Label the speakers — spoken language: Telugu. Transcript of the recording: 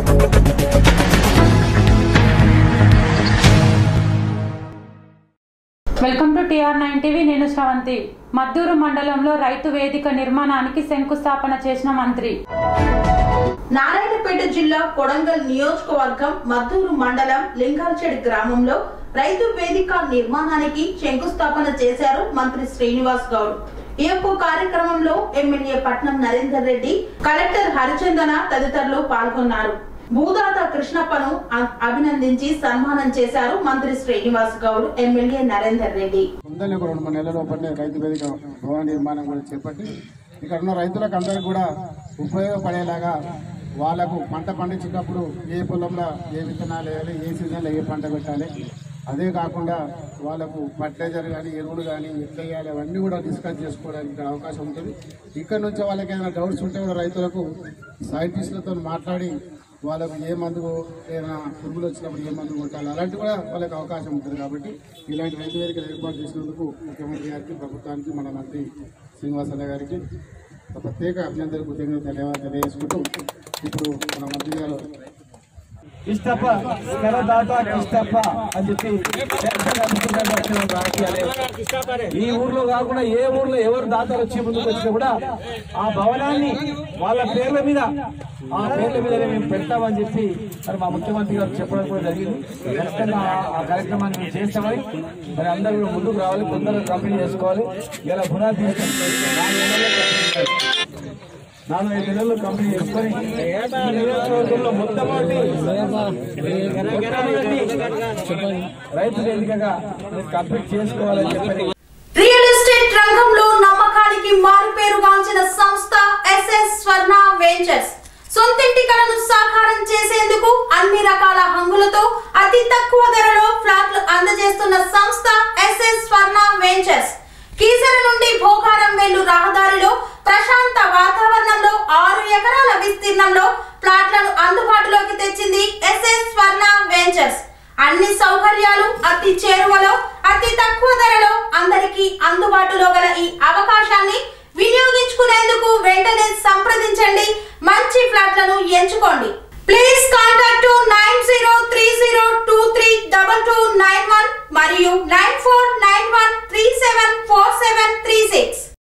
Speaker 1: Welcome to TR nine TV నేను శ్రవంతి మద్దూరు మండలంలో రైతు వేదిక నిర్మాణానికి శంకుస్థాపన చేసిన మంత్రి
Speaker 2: నారాయణపేట జిల్లా కొడంగల్ నియోజకవర్గం మద్దూరు మండలం లింగార్చెడ్ గ్రామంలో రైతు వేదిక నిర్మాణానికి శంకుస్థాపన చేశారు మంత్రి శ్రీనివాస్ గౌడ్ ఈ యొక్క కార్యక్రమంలో ఎమ్మెల్యే పట్నం నరేందర్ రెడ్డి కలెక్టర్ హరిచందన తదితరులు పాల్గొన్నారు భూదాత కృష్ణప్పను అ- అభినందించి సన్మానం చేశారు మంత్రి శ్రీనివాస్ గౌడ్ ఎమ్మెల్యే నరేందర్ రెడ్డి
Speaker 3: ముందర ఒక రెండు మూడు నెలల లోపలనే రైతు వేదిక భవన నిర్మాణం కూడా చేపట్టి ఇక్కడ ఉన్న రైతులకు అందరికీ కూడా ఉపయోగపడేలాగా వాళ్ళకు పంట పండించేటప్పుడు ఏ పొలంలో ఏ విత్తనాలు వేయాలి ఏ సీజన్లో ఏ పంట పెట్టాలి అదే కాకుండా వాళ్ళకు ఫర్టిలైజర్ కానీ ఎరువులు కానీ ఎట్లా వేయాలి అవన్నీ కూడా డిస్కస్ చేసుకోవడానికి ఇక్కడ అవకాశం ఉంటుంది ఇక్కడ నుంచి వాళ్ళకి ఏదైనా డౌట్స్ ఉంటే కూడా రైతులకు సైంటిస్టులతో మాట్లాడి వాళ్ళకు ఏ మందు ఏదైనా పురుగులు వచ్చినప్పుడు ఏ మందు కొట్టాలి అలాంటి కూడా వాళ్ళకి అవకాశం ఉంటుంది కాబట్టి ఇలాంటి రైతు వేదికలు ఏర్పాటు చేసినందుకు ముఖ్యమంత్రి గారికి ప్రభుత్వానికి మన మంత్రి శ్రీనివాసరావు గారికి ఒక ప్రత్యేక అభినందన కృతజ్ఞత ధన్యవాదాలు తెలియజేసుకుంటూ ఇప్పుడు మన మంత్రి గారు
Speaker 4: ఇష్టప కరదాత ఇష్టప అని చెప్పి పెన్షన్ అందుకున్న వచ్చిన రాజకీయాలే. ఈ ఊర్లో కాకుండా ఏ ఊర్లో ఎవరు దాతలు వచ్చి ముందుకు వచ్చినా కూడా ఆ భవనాన్ని వాళ్ళ పేర్ల మీద ఆ పేర్ల మీద మేము పెడతామని చెప్పి మరి మా ముఖ్యమంత్రి గారు చెప్పడం కూడా జరిగింది ఖచ్చితంగా ఆ- ఆ కార్యక్రమాన్ని మేము చేస్తామని మరి అందరూ కూడా ముందుకు రావాలి తొందరగా కంపెనీ చేసుకోవాలి ఇలా పునాది తీస్తాం నాలుగు నెలల్లో కంపెనీ చేస్తాం. నాలుగు ఐదు నెలలు కంపెనీ చేసుకొని ఈ నియోజకవర్గంలో మొట్టమొదటి మొట్టమొదటి రైతు వేదికగా కంప్లీట్ చేసుకోవాలని చెప్పని
Speaker 2: రియల్ ఎస్టేట్ రంగంలో నమ్మకానికి మారుపేరుగాంచిన సంస్థ ఎస్ఎస్ స్వర్ణ వెంచర్స్ సొంతింటి కలను సాకారం చేసేందుకు అన్ని రకాల హంగులతో అతి తక్కువ ధరలో ఫ్లాట్లు అందజేస్తున్న సంస్థ ఎస్ఎస్ స్వర్ణ వెంచర్స్ కీసర నుండి భోగారం వెళ్ళు రహదారిలో ప్రశాంత వాతావరణంలో ఆరు ఎకరాల విస్తీర్ణంలో ప్లాట్లను అందుబాటులోకి తెచ్చింది ఎస్ఎస్ స్వర్ణ వెంచర్స్ అన్ని సౌకర్యాలు అతి చేరువలో అతి తక్కువ ధరలో అందరికీ అందుబాటులో గల ఈ అవకాశాన్ని వినియోగించుకునేందుకు వెంటనే సంప్రదించండి మంచి ఫ్లాట్లను ఎంచుకోండి please contact nine zero three zero two three double two nine one మరియు nine four nine one three seven four seven three six